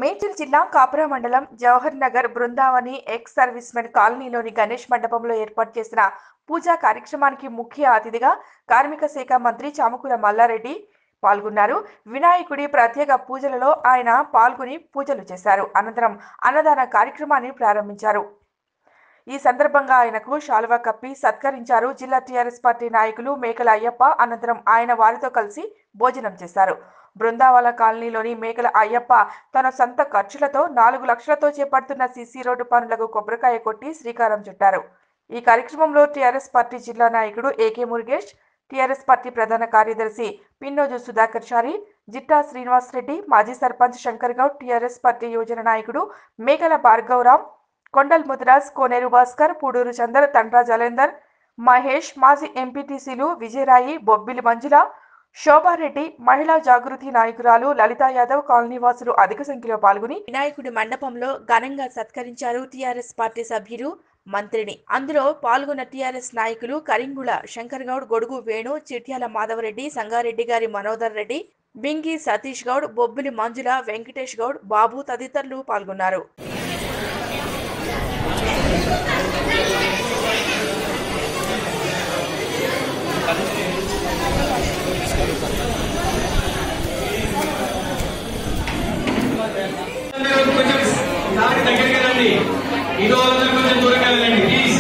మేడ్చల్ జిల్లా కాపురా మండలం Jawahar Nagar Brindavani ex service men కాలనీలోని గణేష్ మండపంలో ఏర్పాటు చేసిన పూజా కార్యక్రమానికి ముఖ్య అతిథిగా కార్మిక శాఖ మంత్రి చామకూర మల్లారెడ్డి పాల్గొన్నారు వినాయకుడి ప్రత్యేక పూజలలో ఆయన పాల్గొని పూజలు చేశారు అనంతరం అన్నదాన కార్యక్రమాన్ని ప్రారంభించారు ఈ సందర్భంగా ఆయనకు శాలువా కప్పి సత్కరించారు జిల్లా టీఆర్ఎస్ పార్టీ నాయకులు మేకల అయ్యప్ప అనంతరం ఆయన వారితో కలిసి భోజనం చేశారు బృందావన కాలనీలోని మేకల అయ్యప్ప తన సొంత ఖర్చులతో నాలుగు లక్షలతో చేపడుతున్న సీసీ రోడ్డు పనులకు కొబ్బరికాయ కొట్టి శ్రీకారం చుట్టారు ఈ కార్యక్రమంలో టీఆర్ఎస్ పార్టీ జిల్లా నాయకుడు ఏకే మురుగేష్ టీఆర్ఎస్ పార్టీ ప్రధాన కార్యదర్శి పిన్నోజు సుధాకర్ చారి జిట్టా శ్రీనివాస్ రెడ్డి మాజీ సర్పంచ్ శంకర్ గౌడ్ టీఆర్ఎస్ పార్టీ యువజన నాయకుడు మేకల భార్గవరాం కొండల్ ముదిరాజ్ కోనేరు భాస్కర్ పూడూరు చందర్ తండ్రా జలేందర్ మహేష్ మాజీ ఎంపీటీసీలు విజయరాయి బొబ్బిలి మంజుల శోభారెడ్డి మహిళా జాగృతి నాయకురాలు లలితా యాదవ్ కాలనీవాసులు అధిక సంఖ్యలో పాల్గొని వినాయకుడి మండపంలో ఘనంగా సత్కరించారు టీఆర్ఎస్ పార్టీ సభ్యులు మంత్రిని అందులో పాల్గొన్న టీఆర్ఎస్ నాయకులు కరింగుల శంకర్ గౌడ్ గొడుగు వేణు చిట్యాల మాధవరెడ్డి సంగారెడ్డి గారి మనోదర్ రెడ్డి బింగి సతీష్ గౌడ్ బొబ్బిలి మంజుల వెంకటేష్ గౌడ్ బాబు తదితరులు పాల్గొన్నారు అందరూ కొంచెం దారి దగ్గరికి రండి ఇదో వాళ్ళందరూ కొంచెం దూరంగా వెళ్ళండి ప్లీజ్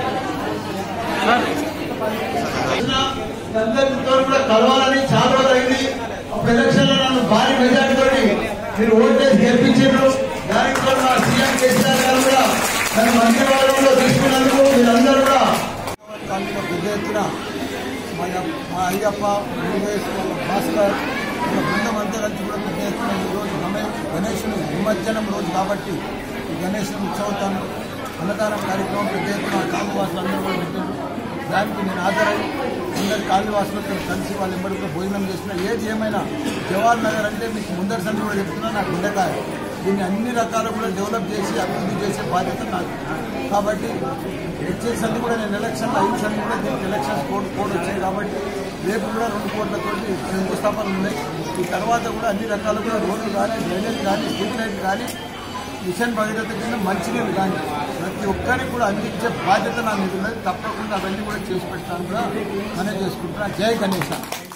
అందరితో కూడా కలవాలని చాలా రోజులు అయింది అప్పుడు ఎలక్షన్ లో నన్ను భారీ మెజార్టీ తోటి మీరు ఓటేసి గెలిపించారు దానికి కూడా మా సీఎం కేసీఆర్ గారు కూడా నన్ను మంత్రివర్గంలో తీసుకున్నందుకు మీరందరూ కూడా దాంట్లో పెద్ద ఎత్తున మన మా అయ్యప్ప మురుగేష్ వాళ్ళ భాస్కర్ వాళ్ళ బృందం అంతా కలిసి కూడా పెద్ద ఎత్తున ఈరోజు గణే- గణేశుని నిమజ్జనం రోజు కాబట్టి ఈ గణేశుని ఉత్సవతాన్ని అన్నదానం కార్యక్రమం పెద్ద ఎత్తున కాలువాసులు అందరూ కూడా పెట్టారు దానికి నేను హాజరై అందరి కాలువాసులతో కలిసి వాళ్ళ ఎంబడి కూడా భోజనం చేసిన ఏది ఏమైనా జవహర్ నగర్ అంటే మీకు ముందరి సంది కూడా చెప్తున్నా నాకు గుండెకాయ దీన్ని అన్ని రకాలు కూడా డెవలప్ చేసి అభివృద్ధి చేసే బాధ్యత నాకు కాబట్టి వచ్చేసరికి కూడా నేను ఎలక్షన్ ఐదు సంది కూడా దీనికి ఎలక్షన్స్ కోడ్ కోడ్ వచ్చాయి కాబట్టి రేపు కూడా రెండు కోట్లతో శంకుస్థాపనలు ఉన్నాయి ఈ తర్వాత కూడా అన్ని రకాలు కూడా రోడ్లు కానీ డ్రైనేజ్ కానీ స్ట్రీట్ లైట్ కానీ మిషన్ భగీరథ కింద మంచినీళ్ళు కానీ ప్రతి ఒక్కరికి కూడా అందించే బాధ్యత నా మీద ఉన్నది తప్పకుండా అవన్నీ కూడా చేసి పెట్టాను కూడా అనే చేసుకుంటున్నా జై గణేష్